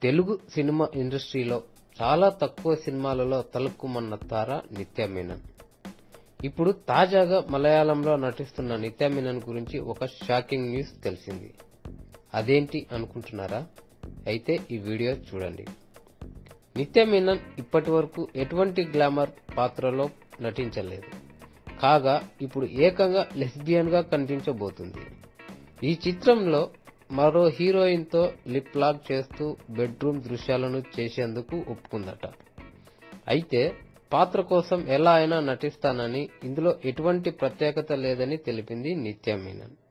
Telugu cinema ఇండస్ట్రీలో చాలా తక్కువ సినిమాలలో తలుక్కుమన్న తార నిత్య మీనన్ ఇప్పుడు తాజాగా మలయాళంలో నటిస్తున్న నిత్య మీనన్ గురించి ఒక షాకింగ్ న్యూస్ తెలిసింది అదేంటి అనుకుంటున్నారా అయితే ఈ వీడియో చూడండి నిత్య మీనన్ ఇప్పటి వరకు ఎటువంటి గ్లామర్ పాత్రలో నటించలేదు కాగా ఇప్పుడు ఏకంగా లెస్బియన్ గా కనిపించబోతుంది ఈ చిత్రంలో మరో హీరోయిన్ తో లిప్ లాక్ చేస్తూ బెడ్రూమ్ దృశ్యాలను చేసేందుకు ఒప్పుకుందట అయితే పాత్ర కోసం ఎలా అయినా నటిస్తానని ఇందులో ఎటువంటి ప్రత్యేకత లేదని తెలిపింది నిత్య మీనన్